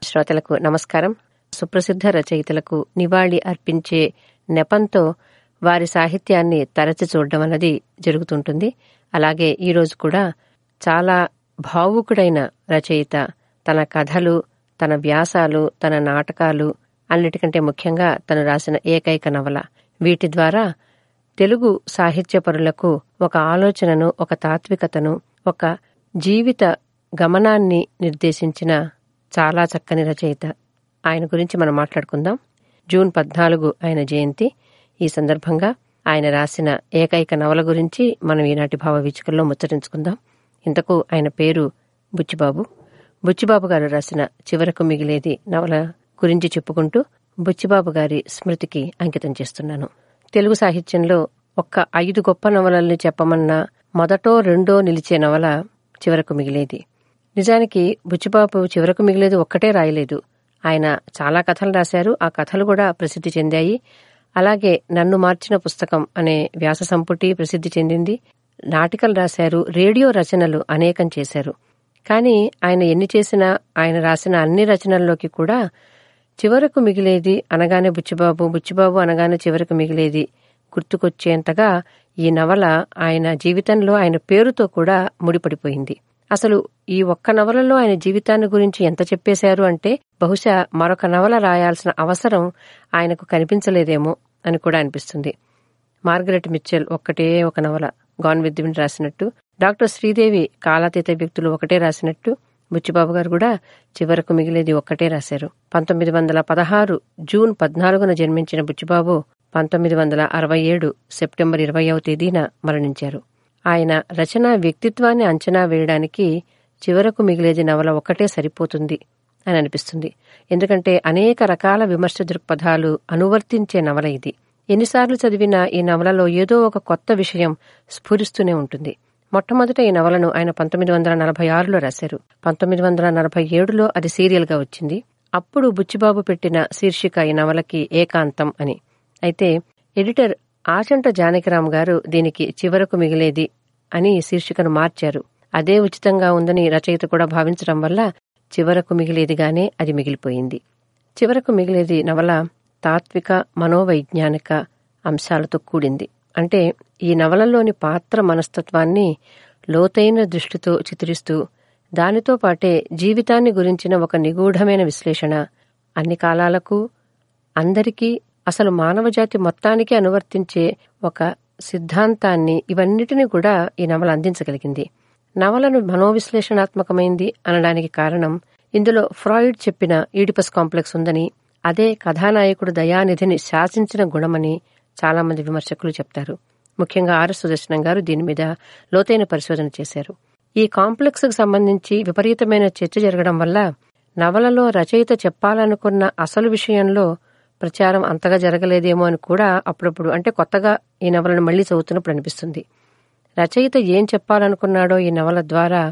శ్రోతలకు నమస్కారం సుప్రసిద్ధ రచయితలకు నివాళి అర్పించే నెపంతో వారి సాహిత్యాన్ని తరచి చూడడం అన్నది జరుగుతుంటుంది అలాగే ఈరోజు కూడా చాలా భావుకుడైన రచయిత తన కథలు తన వ్యాసాలు తన నాటకాలు అన్నిటికంటే ముఖ్యంగా తను రాసిన ఏకైక నవల వీటి ద్వారా తెలుగు సాహిత్యపరులకు ఒక ఆలోచనను ఒక తాత్వికతను ఒక జీవిత గమనాన్ని నిర్దేశించిన చాలా చక్కని రచయిత ఆయన గురించి మనం మాట్లాడుకుందాం జూన్ పద్నాలుగు ఆయన జయంతి ఈ సందర్భంగా ఆయన రాసిన ఏకైక నవల గురించి మనం ఈనాటి భావ వీచికల్లో ముచ్చరించుకుందాం ఇంతకు ఆయన పేరు బుచ్చిబాబు బుచ్చిబాబు గారు రాసిన చివరకు మిగిలేది నవల గురించి చెప్పుకుంటూ బుచ్చిబాబు గారి స్మృతికి అంకితం చేస్తున్నాను తెలుగు సాహిత్యంలో ఒక్క ఐదు గొప్ప నవలల్ని చెప్పమన్నా మొదటో రెండో నిలిచే నవల చివరకు మిగిలేది నిజానికి బుచ్చిబాబు చివరకు మిగిలేది ఒక్కటే రాయలేదు ఆయన చాలా కథలు రాశారు ఆ కథలు కూడా ప్రసిద్ధి చెందాయి అలాగే నన్ను మార్చిన పుస్తకం అనే వ్యాస సంపుటి ప్రసిద్ధి చెందింది నాటికలు రాశారు రేడియో రచనలు అనేకం చేశారు కానీ ఆయన ఎన్ని చేసినా ఆయన రాసిన అన్ని రచనల్లోకి కూడా చివరకు మిగిలేది అనగానే బుచ్చిబాబు బుచ్చిబాబు అనగానే చివరకు మిగిలేది గుర్తుకొచ్చేంతగా ఈ నవల ఆయన జీవితంలో ఆయన పేరుతో కూడా ముడిపడిపోయింది అసలు ఈ ఒక్క నవలలో ఆయన జీవితాన్ని గురించి ఎంత చెప్పేశారు అంటే బహుశా మరొక నవల రాయాల్సిన అవసరం ఆయనకు కనిపించలేదేమో అని కూడా అనిపిస్తుంది మార్గరెట్ మిచ్చెల్ ఒక్కటే ఒక నవల గాన్ విత్ విన్ రాసినట్టు డాక్టర్ శ్రీదేవి కాలాతీత వ్యక్తులు ఒకటే రాసినట్టు బుచ్చిబాబు గారు కూడా చివరకు మిగిలేది ఒక్కటే రాశారు పంతొమ్మిది వందల పదహారు జూన్ పద్నాలుగున జన్మించిన బుచ్చిబాబు పంతొమ్మిది వందల అరవై ఏడు సెప్టెంబర్ ఇరవయవ తేదీన మరణించారు ఆయన రచన వ్యక్తిత్వాన్ని అంచనా వేయడానికి చివరకు మిగిలేది నవల ఒక్కటే సరిపోతుంది అని అనిపిస్తుంది ఎందుకంటే అనేక రకాల విమర్శ దృక్పథాలు అనువర్తించే నవల ఇది ఎన్నిసార్లు చదివినా ఈ నవలలో ఏదో ఒక కొత్త విషయం స్ఫురిస్తూనే ఉంటుంది మొట్టమొదట ఈ నవలను ఆయన పంతొమ్మిది వందల నలభై ఆరులో రాశారు పంతొమ్మిది వందల నలభై ఏడులో అది సీరియల్గా వచ్చింది అప్పుడు బుచ్చిబాబు పెట్టిన శీర్షిక ఈ నవలకి ఏకాంతం అని అయితే ఎడిటర్ ఆచంట జానకిరామ్ గారు దీనికి చివరకు మిగిలేది అని శీర్షికను మార్చారు అదే ఉచితంగా ఉందని రచయిత కూడా భావించడం వల్ల చివరకు మిగిలేదిగానే అది మిగిలిపోయింది చివరకు మిగిలేది నవల తాత్విక మనోవైజ్ఞానిక అంశాలతో కూడింది అంటే ఈ నవలలోని పాత్ర మనస్తత్వాన్ని లోతైన దృష్టితో చిత్రిస్తూ దానితో పాటే జీవితాన్ని గురించిన ఒక నిగూఢమైన విశ్లేషణ అన్ని కాలాలకు అందరికీ అసలు మానవజాతి మొత్తానికి అనువర్తించే ఒక సిద్ధాంతాన్ని ఇవన్నిటినీ కూడా ఈ నవల అందించగలిగింది నవలను మనోవిశ్లేషణాత్మకమైంది అనడానికి కారణం ఇందులో ఫ్రాయిడ్ చెప్పిన ఈడిపస్ కాంప్లెక్స్ ఉందని అదే కథానాయకుడు దయానిధిని శాసించిన గుణమని చాలామంది విమర్శకులు చెప్తారు ముఖ్యంగా ఆర్ సుదర్శనం గారు దీని మీద లోతైన పరిశోధన చేశారు ఈ కాంప్లెక్స్ కు సంబంధించి విపరీతమైన చర్చ జరగడం వల్ల నవలలో రచయిత చెప్పాలనుకున్న అసలు విషయంలో ప్రచారం అంతగా జరగలేదేమో అని కూడా అప్పుడప్పుడు అంటే కొత్తగా ఈ నవలను మళ్లీ చదువుతున్నప్పుడు అనిపిస్తుంది రచయిత ఏం చెప్పాలనుకున్నాడో ఈ నవల ద్వారా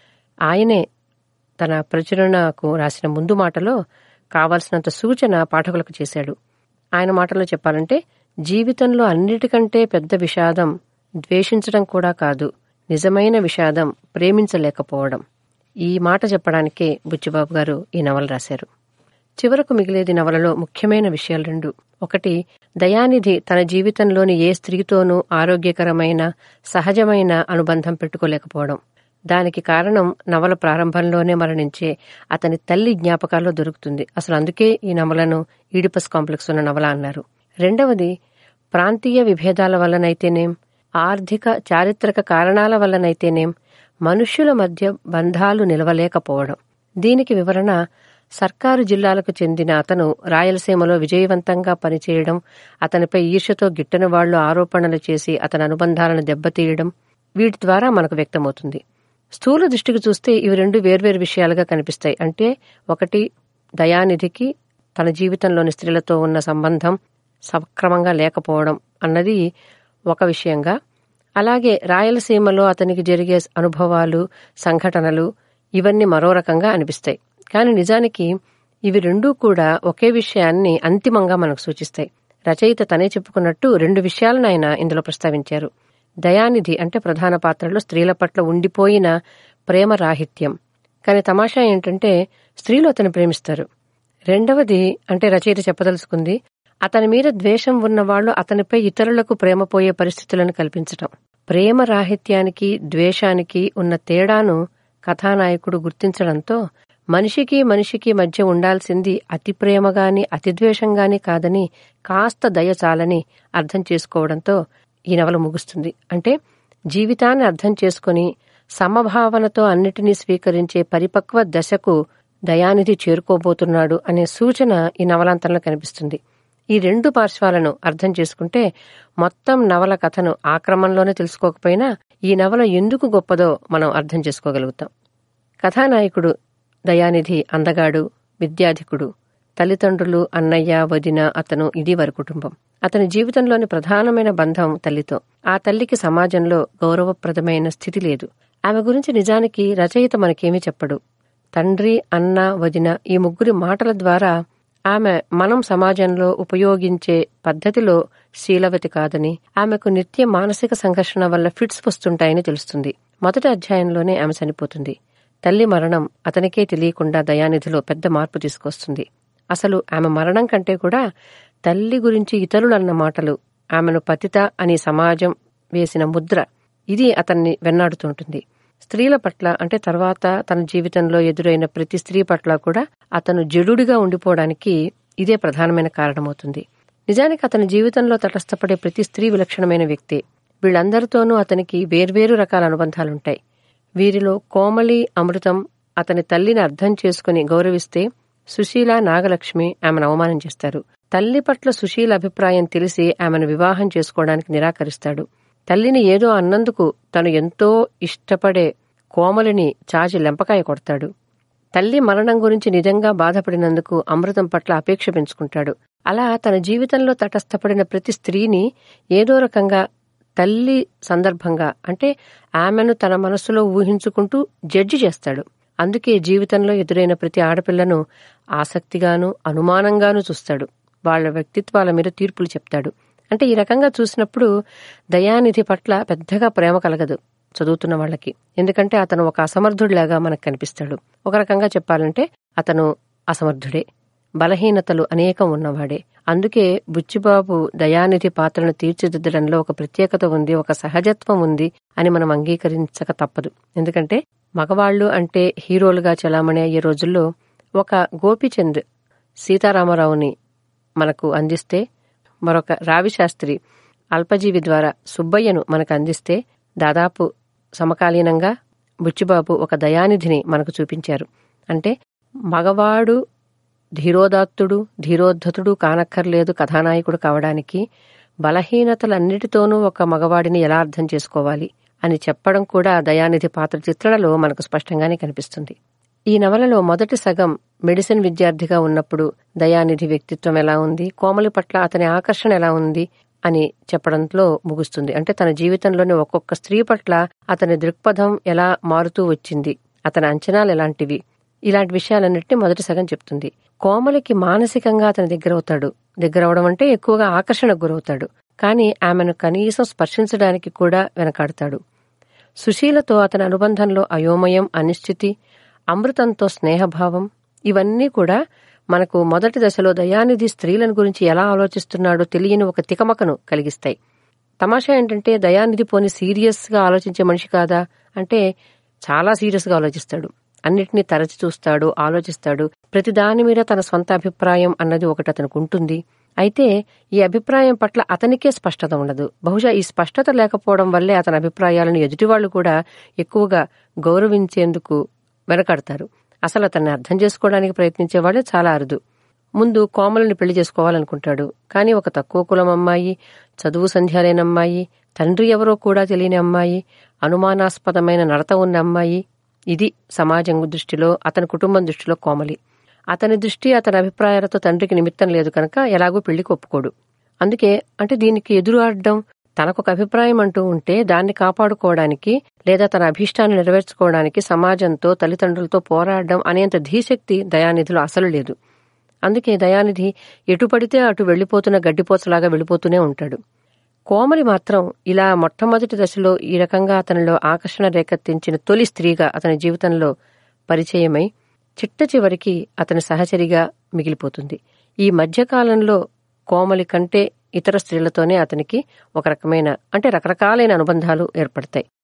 ఆయనే తన ప్రచురణకు రాసిన ముందు మాటలో కావలసినంత సూచన పాఠకులకు చేశాడు ఆయన మాటలో చెప్పాలంటే జీవితంలో అన్నిటికంటే పెద్ద విషాదం ద్వేషించడం కూడా కాదు నిజమైన విషాదం ప్రేమించలేకపోవడం ఈ మాట చెప్పడానికే బుచ్చిబాబు గారు ఈ నవల రాశారు చివరకు మిగిలేది నవలలో ముఖ్యమైన విషయాలు రెండు ఒకటి దయానిధి తన జీవితంలోని ఏ స్త్రీతోనూ ఆరోగ్యకరమైన సహజమైన అనుబంధం పెట్టుకోలేకపోవడం దానికి కారణం నవల ప్రారంభంలోనే మరణించే అతని తల్లి జ్ఞాపకాల్లో దొరుకుతుంది అసలు అందుకే ఈ నవలను ఈడిపస్ కాంప్లెక్స్ ఉన్న నవల అన్నారు రెండవది ప్రాంతీయ విభేదాల వల్లనైతేనేం ఆర్థిక చారిత్రక కారణాల వల్లనైతేనేం మనుష్యుల మధ్య బంధాలు నిలవలేకపోవడం దీనికి వివరణ సర్కారు జిల్లాలకు చెందిన అతను రాయలసీమలో విజయవంతంగా పనిచేయడం అతనిపై ఈర్ష్యతో గిట్టన వాళ్లు ఆరోపణలు చేసి అతని అనుబంధాలను దెబ్బతీయడం వీటి ద్వారా మనకు వ్యక్తమవుతుంది స్థూల దృష్టికి చూస్తే ఇవి రెండు వేర్వేరు విషయాలుగా కనిపిస్తాయి అంటే ఒకటి దయానిధికి తన జీవితంలోని స్త్రీలతో ఉన్న సంబంధం సక్రమంగా లేకపోవడం అన్నది ఒక విషయంగా అలాగే రాయలసీమలో అతనికి జరిగే అనుభవాలు సంఘటనలు ఇవన్నీ మరో రకంగా అనిపిస్తాయి కానీ నిజానికి ఇవి రెండూ కూడా ఒకే విషయాన్ని అంతిమంగా మనకు సూచిస్తాయి రచయిత తనే చెప్పుకున్నట్టు రెండు విషయాలను ఆయన ఇందులో ప్రస్తావించారు దయానిధి అంటే ప్రధాన పాత్రలో స్త్రీల పట్ల ఉండిపోయిన ప్రేమ రాహిత్యం కానీ తమాషా ఏంటంటే స్త్రీలు అతను ప్రేమిస్తారు రెండవది అంటే రచయిత చెప్పదలుచుకుంది అతని మీద ద్వేషం ఉన్నవాళ్లు అతనిపై ఇతరులకు ప్రేమ పోయే పరిస్థితులను కల్పించటం ప్రేమ రాహిత్యానికి ద్వేషానికి ఉన్న తేడాను కథానాయకుడు గుర్తించడంతో మనిషికి మనిషికి మధ్య ఉండాల్సింది అతి ప్రేమగాని అతి ద్వేషంగాని కాదని కాస్త దయ చాలని అర్థం చేసుకోవడంతో ఈ నవల ముగుస్తుంది అంటే జీవితాన్ని అర్థం చేసుకుని సమభావనతో అన్నిటినీ స్వీకరించే పరిపక్వ దశకు దయానిధి చేరుకోబోతున్నాడు అనే సూచన ఈ నవలాంతంలో కనిపిస్తుంది ఈ రెండు పార్శ్వాలను అర్థం చేసుకుంటే మొత్తం నవల కథను ఆక్రమంలోనే తెలుసుకోకపోయినా ఈ నవల ఎందుకు గొప్పదో మనం అర్థం చేసుకోగలుగుతాం కథానాయకుడు దయానిధి అందగాడు విద్యాధికుడు తల్లిదండ్రులు అన్నయ్య వదిన అతను ఇది వారి కుటుంబం అతని జీవితంలోని ప్రధానమైన బంధం తల్లితో ఆ తల్లికి సమాజంలో గౌరవప్రదమైన స్థితి లేదు ఆమె గురించి నిజానికి రచయిత మనకేమీ చెప్పడు తండ్రి అన్న వదిన ఈ ముగ్గురి మాటల ద్వారా ఆమె మనం సమాజంలో ఉపయోగించే పద్ధతిలో శీలవతి కాదని ఆమెకు నిత్య మానసిక సంఘర్షణ వల్ల ఫిట్స్ వస్తుంటాయని తెలుస్తుంది మొదటి అధ్యాయంలోనే ఆమె చనిపోతుంది తల్లి మరణం అతనికే తెలియకుండా దయానిధిలో పెద్ద మార్పు తీసుకొస్తుంది అసలు ఆమె మరణం కంటే కూడా తల్లి గురించి ఇతరులన్న మాటలు ఆమెను పతిత అని సమాజం వేసిన ముద్ర ఇది అతన్ని వెన్నాడుతుంటుంది స్త్రీల పట్ల అంటే తర్వాత తన జీవితంలో ఎదురైన ప్రతి స్త్రీ పట్ల కూడా అతను జడుడిగా ఉండిపోవడానికి ఇదే ప్రధానమైన కారణమవుతుంది నిజానికి అతని జీవితంలో తటస్థపడే ప్రతి స్త్రీ విలక్షణమైన వ్యక్తి వీళ్ళందరితోనూ అతనికి వేర్వేరు రకాల అనుబంధాలుంటాయి వీరిలో కోమలి అమృతం అతని తల్లిని అర్థం చేసుకుని గౌరవిస్తే సుశీల నాగలక్ష్మి ఆమెను అవమానం చేస్తారు తల్లి పట్ల సుశీల అభిప్రాయం తెలిసి ఆమెను వివాహం చేసుకోవడానికి నిరాకరిస్తాడు తల్లిని ఏదో అన్నందుకు తను ఎంతో ఇష్టపడే కోమలిని చాచి లెంపకాయ కొడతాడు తల్లి మరణం గురించి నిజంగా బాధపడినందుకు అమృతం పట్ల అపేక్ష పెంచుకుంటాడు అలా తన జీవితంలో తటస్థపడిన ప్రతి స్త్రీని ఏదో రకంగా తల్లి సందర్భంగా అంటే ఆమెను తన మనస్సులో ఊహించుకుంటూ జడ్జి చేస్తాడు అందుకే జీవితంలో ఎదురైన ప్రతి ఆడపిల్లను ఆసక్తిగాను అనుమానంగాను చూస్తాడు వాళ్ల వ్యక్తిత్వాల మీద తీర్పులు చెప్తాడు అంటే ఈ రకంగా చూసినప్పుడు దయానిధి పట్ల పెద్దగా ప్రేమ కలగదు చదువుతున్న వాళ్ళకి ఎందుకంటే అతను ఒక అసమర్థుడిలాగా మనకు కనిపిస్తాడు ఒక రకంగా చెప్పాలంటే అతను అసమర్థుడే బలహీనతలు అనేకం ఉన్నవాడే అందుకే బుచ్చిబాబు దయానిధి పాత్రను తీర్చిదిద్దడంలో ఒక ప్రత్యేకత ఉంది ఒక సహజత్వం ఉంది అని మనం అంగీకరించక తప్పదు ఎందుకంటే మగవాళ్లు అంటే హీరోలుగా చలామణి అయ్యే రోజుల్లో ఒక గోపిచంద్ సీతారామరావుని మనకు అందిస్తే మరొక రావిశాస్త్రి అల్పజీవి ద్వారా సుబ్బయ్యను మనకు అందిస్తే దాదాపు సమకాలీనంగా బుచ్చిబాబు ఒక దయానిధిని మనకు చూపించారు అంటే మగవాడు ధీరోదాత్తుడు ధీరోద్ధతుడు కానక్కర్లేదు కథానాయకుడు కావడానికి బలహీనతలన్నిటితోనూ ఒక మగవాడిని ఎలా అర్థం చేసుకోవాలి అని చెప్పడం కూడా దయానిధి పాత్ర చిత్రణలో మనకు స్పష్టంగానే కనిపిస్తుంది ఈ నవలలో మొదటి సగం మెడిసిన్ విద్యార్థిగా ఉన్నప్పుడు దయానిధి వ్యక్తిత్వం ఎలా ఉంది కోమలి పట్ల అతని ఆకర్షణ ఎలా ఉంది అని చెప్పడంలో ముగుస్తుంది అంటే తన జీవితంలోని ఒక్కొక్క స్త్రీ పట్ల అతని దృక్పథం ఎలా మారుతూ వచ్చింది అతని అంచనాలు ఎలాంటివి ఇలాంటి విషయాలన్నింటినీ మొదటి సగం చెప్తుంది కోమలికి మానసికంగా అతని దగ్గరవుతాడు దగ్గరవడం అంటే ఎక్కువగా ఆకర్షణకు గురవుతాడు కానీ ఆమెను కనీసం స్పర్శించడానికి కూడా వెనకాడతాడు సుశీలతో అతని అనుబంధంలో అయోమయం అనిశ్చితి అమృతంతో స్నేహభావం ఇవన్నీ కూడా మనకు మొదటి దశలో దయానిధి స్త్రీలను గురించి ఎలా ఆలోచిస్తున్నాడో తెలియని ఒక తికమకను కలిగిస్తాయి తమాషా ఏంటంటే దయానిధి పోని సీరియస్ గా ఆలోచించే మనిషి కాదా అంటే చాలా సీరియస్ గా ఆలోచిస్తాడు అన్నిటినీ తరచి చూస్తాడు ఆలోచిస్తాడు ప్రతి దాని మీద తన సొంత అభిప్రాయం అన్నది ఒకటి అతనికి ఉంటుంది అయితే ఈ అభిప్రాయం పట్ల అతనికే స్పష్టత ఉండదు బహుశా ఈ స్పష్టత లేకపోవడం వల్లే అతని అభిప్రాయాలను ఎదుటివాళ్లు కూడా ఎక్కువగా గౌరవించేందుకు వెనకడతారు అసలు అతన్ని అర్థం చేసుకోవడానికి ప్రయత్నించేవాడే చాలా అరుదు ముందు కోమలని పెళ్లి చేసుకోవాలనుకుంటాడు కానీ ఒక తక్కువ కులం అమ్మాయి చదువు సంధ్యాలైన అమ్మాయి తండ్రి ఎవరో కూడా తెలియని అమ్మాయి అనుమానాస్పదమైన నడత ఉన్న అమ్మాయి ఇది సమాజం దృష్టిలో అతని కుటుంబం దృష్టిలో కోమలి అతని దృష్టి అతని అభిప్రాయాలతో తండ్రికి నిమిత్తం లేదు కనుక ఎలాగూ పెళ్లికి ఒప్పుకోడు అందుకే అంటే దీనికి ఎదురు ఆడడం తనకొక అభిప్రాయం అంటూ ఉంటే దాన్ని కాపాడుకోవడానికి లేదా తన అభీష్టాన్ని నెరవేర్చుకోవడానికి సమాజంతో తల్లిదండ్రులతో పోరాడడం అనేంత ధీశక్తి దయానిధిలో అసలు లేదు అందుకే దయానిధి ఎటు పడితే అటు వెళ్లిపోతున్న గడ్డిపోచలాగా వెళ్ళిపోతూనే ఉంటాడు కోమలి మాత్రం ఇలా మొట్టమొదటి దశలో ఈ రకంగా అతనిలో ఆకర్షణ రేకెత్తించిన తొలి స్త్రీగా అతని జీవితంలో పరిచయమై చిట్ట చివరికి అతని సహచరిగా మిగిలిపోతుంది ఈ మధ్యకాలంలో కోమలి కంటే ఇతర స్త్రీలతోనే అతనికి ఒక రకమైన అంటే రకరకాలైన అనుబంధాలు ఏర్పడతాయి